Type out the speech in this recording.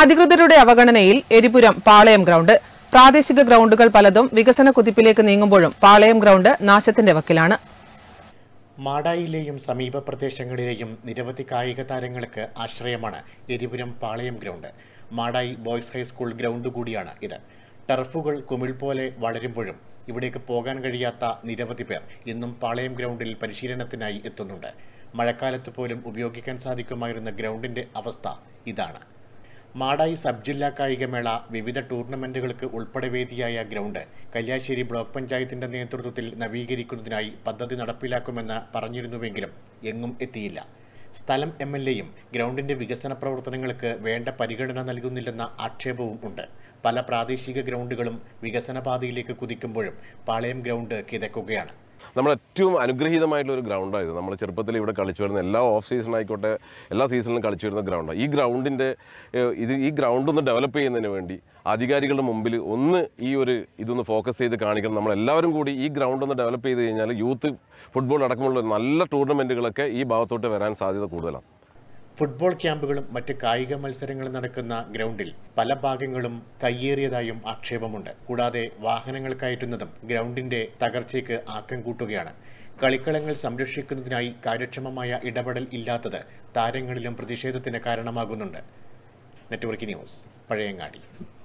അധികൃതരുടെ അവഗണനയിൽ എരിപുരം പാളയം ഗ്രൗണ്ട് പ്രാദേശിക ഗ്രൗണ്ടുകൾ പലതും വികസന കുതിപ്പിലേക്ക് നീങ്ങുമ്പോഴും പാളയം ഗ്രൗണ്ട് നാശത്തിന്റെ വക്കിലാണ് മാടായിലെയും സമീപ പ്രദേശങ്ങളിലെയും നിരവധി കായിക താരങ്ങൾക്ക് ആശ്രയമാണ് Eripuram Palayam ground Madayi boys high school ground കൂടിയാണ് ഇത് ടർഫുകൾ കുമിൾ പോലെ വളരുമ്പോഴും ഇവിടേക്ക് പോകാൻ കഴിയാത്ത നിരവധി പേർ ഇന്നും പാളയം ഗ്രൗണ്ടിൽ പരിശീലനത്തിനായി എത്തുന്നുണ്ട് മഴക്കാലത്ത് പോലും ഉപയോഗിക്കാൻ സാധിക്കുമായിരുന്ന ഗ്രൗണ്ടിന്റെ അവസ്ഥ ഇതാണ് മാടായി സബ് ജില്ലാ കായികമേള വിവിധ ടൂർണമെന്റുകൾക്ക് ഉൾപ്പെടെ വേദിയായ ഗ്രൗണ്ട് കല്യാശ്ശേരി ബ്ലോക്ക് പഞ്ചായത്തിന്റെ നേതൃത്വത്തിൽ നവീകരിക്കുന്നതിനായി പദ്ധതി നടപ്പിലാക്കുമെന്ന് പറഞ്ഞിരുന്നുവെങ്കിലും എങ്ങും എത്തിയില്ല സ്ഥലം എം എൽ എയും ഗ്രൗണ്ടിന്റെ വികസന പ്രവർത്തനങ്ങൾക്ക് വേണ്ട പരിഗണന നൽകുന്നില്ലെന്ന ആക്ഷേപവും ഉണ്ട് പല പ്രാദേശിക ഗ്രൗണ്ടുകളും വികസന പാതയിലേക്ക് കുതിക്കുമ്പോഴും പാളയം ഗ്രൗണ്ട് കിതക്കുകയാണ് നമ്മൾ ഏറ്റവും അനുഗ്രഹീതമായിട്ടുള്ള ഒരു ഗ്രൗണ്ടാണ് ഇത് നമ്മൾ ചെറുപ്പത്തിൽ ഇവിടെ കളിച്ചു വരുന്ന എല്ലാ ഓഫ് സീസൺ ആയിക്കോട്ടെ എല്ലാ സീസണിലും കളിച്ചു വരുന്ന ഗ്രൗണ്ടാണ് ഈ ഗ്രൗണ്ടിൻ്റെ ഇത് ഈ ഗ്രൗണ്ട് ഒന്ന് ഡെവലപ്പ് ചെയ്യുന്നതിന് വേണ്ടി അധികാരികളുടെ മുമ്പിൽ ഒന്ന് ഈ ഒരു ഇതൊന്ന് ഫോക്കസ് ചെയ്ത് കാണിക്കണം നമ്മൾ എല്ലാവരും കൂടി ഈ ഗ്രൗണ്ട് ഒന്ന് ഡെവലപ്പ് ചെയ്ത് കഴിഞ്ഞാൽ യൂത്ത് ഫുട്ബോൾ അടക്കമുള്ള നല്ല ടൂർണമെൻറ്റുകളൊക്കെ ഈ ഭാഗത്തോട്ട് വരാൻ സാധ്യത കൂടുതലാണ് ഫുട്ബോൾ ക്യാമ്പുകളും മറ്റ് കായിക മത്സരങ്ങളും നടക്കുന്ന ഗ്രൗണ്ടിൽ പല ഭാഗങ്ങളും കയ്യേറിയതായും ആക്ഷേപമുണ്ട് കൂടാതെ വാഹനങ്ങൾ കയറ്റുന്നതും ഗ്രൗണ്ടിന്റെ തകർച്ചയ്ക്ക് ആക്കം കൂട്ടുകയാണ് കളിക്കളങ്ങൾ സംരക്ഷിക്കുന്നതിനായി കാര്യക്ഷമമായ ഇടപെടൽ ഇല്ലാത്തത് താരങ്ങളിലും പ്രതിഷേധത്തിന് കാരണമാകുന്നുണ്ട് നെറ്റ്വർക്ക് ന്യൂസ് പഴയങ്ങാടി